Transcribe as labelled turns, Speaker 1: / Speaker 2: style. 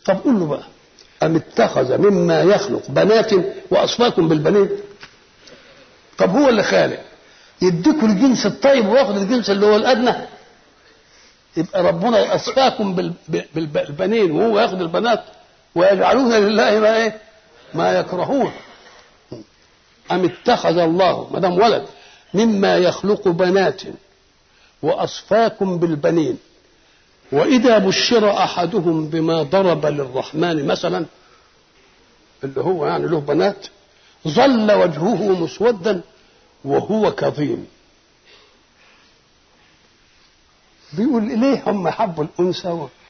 Speaker 1: طب قول له بقى أم اتخذ مما يخلق بنات وأصفاكم بالبنين طب هو اللي خالق يديكوا الجنس الطيب وياخد الجنس اللي هو الأدنى يبقى ربنا أصفاكم بال- بال- بالبنين وهو ياخد البنات ويجعلون لله ما إيه ما يكرهون أم اتخذ الله ما دام ولد مما يخلق بنات وأصفاكم بالبنين وإذا بشر أحدهم بما ضرب للرحمن مثلا اللي هو يعني له بنات ظل وجهه مسودا وهو كظيم بيقول ليه هم حبوا الأنثى